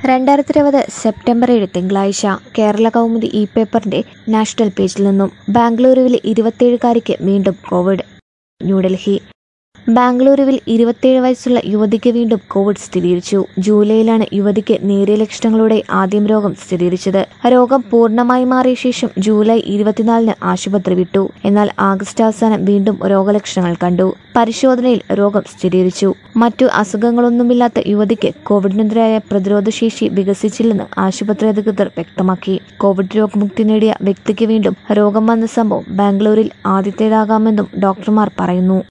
രണ്ടായിരത്തി ഇരുപത് സെപ്റ്റംബർ ഏഴ് തിങ്കളാഴ്ച കേരള കൗമുദി ഇ പേപ്പറിന്റെ നാഷണൽ പേജിൽ നിന്നും ബാംഗ്ലൂരുവിലെ ഇരുപത്തിയേഴുകാരിക്ക് വീണ്ടും കോവിഡ് ന്യൂഡൽഹി ബാംഗ്ലൂരുവിൽ ഇരുപത്തിയേഴ് വയസ്സുള്ള യുവതിക്ക് വീണ്ടും കോവിഡ് സ്ഥിരീകരിച്ചു ജൂലൈയിലാണ് യുവതിക്ക് നേരിയ ലക്ഷണങ്ങളോടെ ആദ്യം രോഗം സ്ഥിരീകരിച്ചത് രോഗം പൂർണ്ണമായി മാറിയ ശേഷം ജൂലൈ ഇരുപത്തിനാലിന് ആശുപത്രി വിട്ടു എന്നാൽ ആഗസ്റ്റ് അവസാനം വീണ്ടും രോഗലക്ഷണങ്ങൾ കണ്ടു പരിശോധനയിൽ രോഗം സ്ഥിരീകരിച്ചു മറ്റു അസുഖങ്ങളൊന്നുമില്ലാത്ത യുവതിക്ക് കോവിഡിനെതിരായ പ്രതിരോധശേഷി വികസിച്ചില്ലെന്ന് ആശുപത്രി അധികൃതർ വ്യക്തമാക്കി കോവിഡ് രോഗമുക്തി നേടിയ വ്യക്തിക്ക് വീണ്ടും രോഗം വന്ന സംഭവം ബാംഗ്ലൂരിൽ ആദ്യത്തേതാകാമെന്നും ഡോക്ടർമാർ പറയുന്നു